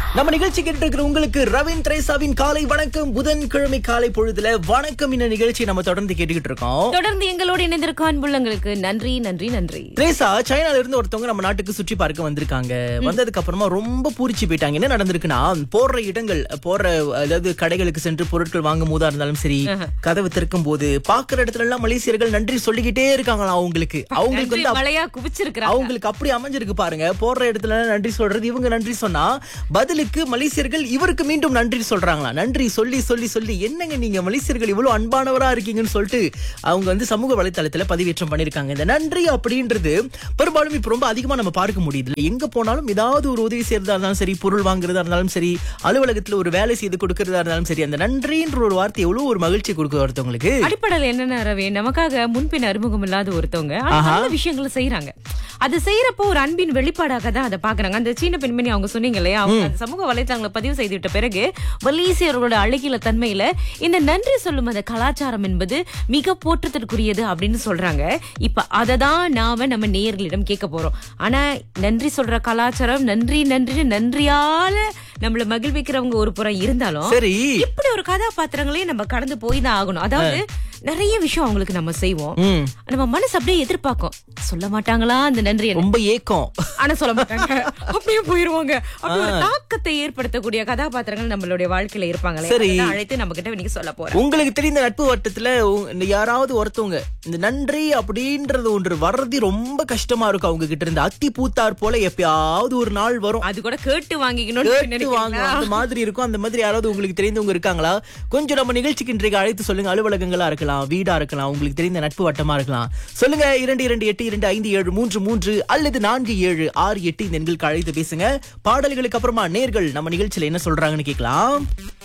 நம்ம நிகழ்ச்சி கேட்டு இருக்கிற உங்களுக்கு ரவீன் திரேசாவின் காலை வணக்கம் புதன்கிழமை காலை பொழுதுல வணக்கம் இந்த நிகழ்ச்சி நம்ம தொடர்ந்து கேட்டுக்கிட்டு இருக்கோம் தொடர்ந்து எங்களோடு இணைந்திருக்கும் அன்புள்ளங்களுக்கு நன்றி நன்றி நன்றி திரேசா சைனால இருந்து ஒருத்தவங்க நம்ம நாட்டுக்கு சுற்றி பார்க்க வந்திருக்காங்க வந்ததுக்கு அப்புறமா ரொம்ப பூரிச்சு போயிட்டாங்க என்ன நடந்திருக்குன்னா போற இடங்கள் போற அதாவது கடைகளுக்கு சென்று பொருட்கள் வாங்கும் போதா இருந்தாலும் சரி கதவு திறக்கும் போது பாக்குற இடத்துல எல்லாம் மலேசியர்கள் நன்றி சொல்லிக்கிட்டே இருக்காங்களா அவங்களுக்கு அவங்களுக்கு நன்றி வந்து அப்- மழையா குவிச்சிருக்கிறாங்க அவங்களுக்கு அப்படி அமைஞ்சிருக்கு பாருங்க போற இடத்துல நன்றி சொல்றது இவங்க நன்றி சொன்னா பதிலுக்கு மலேசியர்கள் இவருக்கு மீண்டும் நன்றி சொல்றாங்களா நன்றி சொல்லி சொல்லி சொல்லி என்னங்க நீங்க மலேசியர்கள் இவ்வளவு அன்பானவரா இருக்கீங்கன்னு சொல்லிட்டு அவங்க வந்து சமூக வலைத்தளத்துல பதிவேற்றம் பண்ணிருக்காங்க இந்த நன்றி அப்படின்றது பெரும்பாலும் இப்ப ரொம்ப அதிகமா நம்ம பார்க்க முடியுது எங்க போனாலும் ஏதாவது ஒரு உதவி செய்யறதா இருந்தாலும் சரி பொருள் வாங்குறதா இருந்தாலும் சரி அலுவலகத்துல ஒரு வேலை செய்து கொடுக்கறதா இருந்தாலும் சரி அந்த நன்றின்ற ஒரு வார்த்தை எவ்வளவு ஒரு மகிழ்ச்சி கொடுக்க ஒருத்தவங்களுக்கு அடிப்படையில் என்னென்ன ரவி நமக்காக முன்பின் அறிமுகம் இல்லாத ஒருத்தவங்க ஆனா நல்ல விஷயங்களை செய்யறாங்க அது செய்யறப்போ ஒரு அன்பின் வெளிப்பாடாக தான் அதை பாக்குறாங்க அந்த சீன பெண்மணி அவங்க சொன்னீங்க இல்லையா அவங்க அந்த சமூக வலைத்தளங்களை பதிவு செய்து விட்ட பிறகு மலேசியர்களோட அழகில தன்மையில இந்த நன்றி சொல்லும் அந்த கலாச்சாரம் என்பது மிக போற்றத்திற்குரியது அப்படின்னு சொல்றாங்க இப்ப அதை தான் நாம நம்ம நேயர்களிடம் கேட்க போறோம் ஆனா நன்றி சொல்ற கலாச்சாரம் நன்றி நன்றி நன்றியால நம்மள மகிழ்விக்கிறவங்க ஒரு புறம் இருந்தாலும் சரி இப்படி ஒரு கதாபாத்திரங்களையும் நம்ம கடந்து போய் தான் ஆகணும் அதாவது நிறைய விஷயம் அவங்களுக்கு நம்ம செய்வோம் ம் நம்ம மனசு அப்படியே எதிர்பார்க்கும் சொல்ல மாட்டாங்களா அந்த நன்றி என்ன? ரொம்ப ஏக்கம் ஆனா சொல்ல மாட்டாங்க அப்படியே போயிருவாங்க அப்படி ஒரு தாக்கத்தை ஏற்படுத்தக்கூடிய கதாபாத்திரங்கள் நம்மளுடைய வாழ்க்கையில இருப்பாங்களே சரி. அதெல்லாம் அழைத்து நம்ம கிட்ட இன்னைக்கு சொல்ல போறேன் உங்களுக்கு தெரிந்த நட்பு வட்டத்துல உ- இந்த யாராவது ஒருத்தவங்க இந்த நன்றி அப்படின்றது ஒன்று வர்றது ரொம்ப கஷ்டமா இருக்கும் அவங்க கிட்ட இருந்து அத்தி பூத்தார் போல எப்பயாவது ஒரு நாள் வரும் அது கூட கேட்டு வாங்கிக்கணும்னு கேட்டு வாங்க நினைக்கிறீங்களா? அந்த மாதிரி இருக்கும் அந்த மாதிரி யாராவது உங்களுக்கு தெரிந்தவங்க இருக்காங்களா கொஞ்சம் நம்ம நிகழ்ச்சிக்கு இன்றைக்கு அழைத்து சொல்லுங்க அலுவலகங்களா இருக்கலாம் வீடா இருக்கலாம் உங்களுக்கு தெரிந்த நட்பு வட்டமா இருக்கலாம் சொல்லுங்க இரண்டு இரண்டு எட்டு இரண்டு ஐந்து ஏழு மூன்று மூன்று அல்லது நான்கு ஏழு ஆறு எட்டு இந்த எண்களுக்கு அழைத்து பேசுங்க பாடல்களுக்கு அப்புறமா நேர்கள் நம்ம நிகழ்ச்சியில என்ன சொல்றாங்கன்னு கேட்கலாம்